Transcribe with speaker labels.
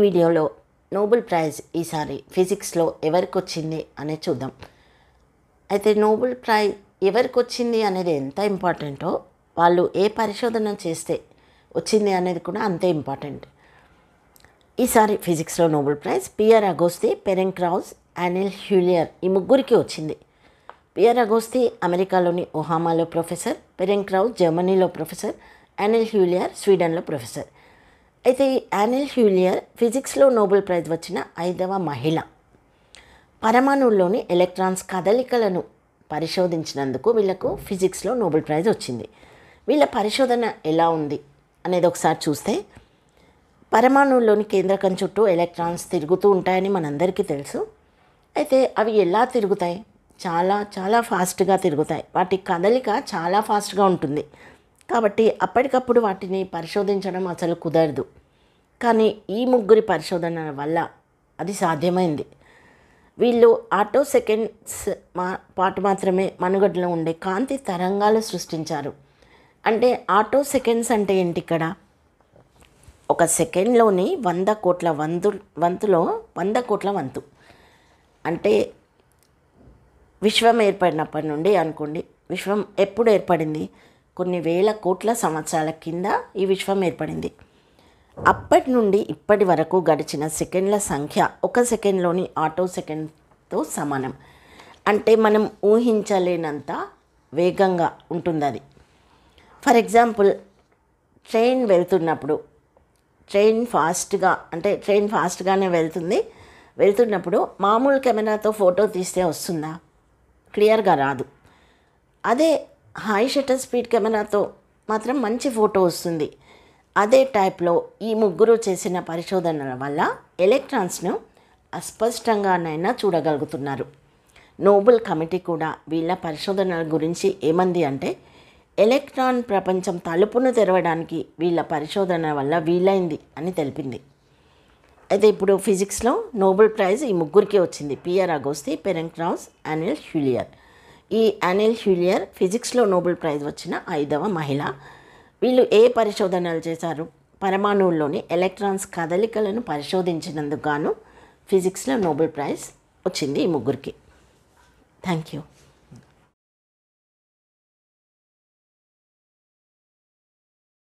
Speaker 1: వీడియోలో Nobel prize ఈసారి ఫిజిక్స్లో ఎవరికి వచ్చింది అనేది చూద్దాం అయితే నోబెల్ ప్రైజ్ ఎవరికి వచ్చింది అనేది ఎంత ఇంపార్టెంటో వాళ్ళు ఏ పరిశోధన చేస్తే వచ్చింది అనేది కూడా అంతే ఇంపార్టెంట్ ఈసారి ఫిజిక్స్లో Nobel prize Pierre Agostini Ferenc Krausz Anne L'Huillier ఈ ముగ్గురికి వచ్చింది పియర్ అగోస్తి అమెరికాలోని ఒహామాలో ప్రొఫెసర్ పెరెంక్రాస్ జర్మనీలో ప్రొఫెసర్ యానిల్ హ్యూలియర్ స్వీడన్లో ప్రొఫెసర్ అయితే ఈ యానిల్ హ్యూలియర్ ఫిజిక్స్లో నోబెల్ ప్రైజ్ వచ్చిన ఐదవ మహిళ పరమాణువుల్లోని ఎలక్ట్రాన్స్ కదలికలను పరిశోధించినందుకు వీళ్ళకు ఫిజిక్స్లో నోబెల్ ప్రైజ్ వచ్చింది వీళ్ళ పరిశోధన ఎలా ఉంది అనేది ఒకసారి చూస్తే పరమాణువుల్లోని కేంద్రకం చుట్టూ ఎలక్ట్రాన్స్ తిరుగుతూ ఉంటాయని మనందరికీ తెలుసు అయితే అవి ఎలా తిరుగుతాయి చాలా చాలా ఫాస్ట్గా తిరుగుతాయి వాటి కదలిక చాలా ఫాస్ట్గా ఉంటుంది కాబట్టి అప్పటికప్పుడు వాటిని పరిశోధించడం అసలు కుదరదు కానీ ఈ ముగ్గురి పరిశోధన వల్ల అది సాధ్యమైంది వీళ్ళు ఆటో సెకండ్స్ మా పాటు మాత్రమే మనుగడలో ఉండే కాంతి తరంగాలు సృష్టించారు అంటే ఆటో సెకండ్స్ అంటే ఏంటి ఇక్కడ ఒక సెకండ్లోని వంద కోట్ల వంతు వంతులో వంద కోట్ల వంతు అంటే విశ్వం ఏర్పడినప్పటి నుండి అనుకోండి విశ్వం ఎప్పుడు ఏర్పడింది కొన్ని వేల కోట్ల సంవత్సరాల కింద ఈ విశ్వం ఏర్పడింది అప్పటి నుండి ఇప్పటి వరకు గడిచిన సెకండ్ల సంఖ్య ఒక సెకండ్లోని ఆటో సెకండ్తో సమానం అంటే మనం ఊహించలేనంత వేగంగా ఉంటుంది అది ఫర్ ఎగ్జాంపుల్ ట్రైన్ వెళ్తున్నప్పుడు ట్రైన్ ఫాస్ట్గా అంటే ట్రైన్ ఫాస్ట్గానే వెళ్తుంది వెళ్తున్నప్పుడు మామూలు కెమెరాతో ఫోటో తీస్తే వస్తుందా క్లియర్గా రాదు అదే హై షటర్ స్పీడ్ కెమెరాతో మాత్రం మంచి ఫోటో వస్తుంది అదే టైప్లో ఈ ముగ్గురు చేసిన పరిశోధనల వల్ల ఎలక్ట్రాన్స్ను అస్పష్టంగానైనా చూడగలుగుతున్నారు నోబెల్ కమిటీ కూడా వీళ్ళ పరిశోధనల గురించి ఏమంది అంటే ఎలక్ట్రాన్ ప్రపంచం తలుపును తెరవడానికి వీళ్ళ పరిశోధన వల్ల వీలైంది అని తెలిపింది అయితే ఇప్పుడు ఫిజిక్స్లో నోబెల్ ప్రైజ్ ఈ ముగ్గురికి వచ్చింది పియర్ అగోస్తి పెరెంక్రాస్ అనిల్ హ్యూలియర్ ఈ అనిల్ హ్యూలియర్ ఫిజిక్స్లో నోబెల్ ప్రైజ్ వచ్చిన ఐదవ మహిళ వీళ్ళు ఏ పరిశోధనలు చేశారు పరమాణువుల్లోని ఎలక్ట్రాన్స్ కదలికలను పరిశోధించినందుకు గాను ఫిజిక్స్లో నోబెల్ ప్రైజ్ వచ్చింది ఈ ముగ్గురికి థ్యాంక్ యూ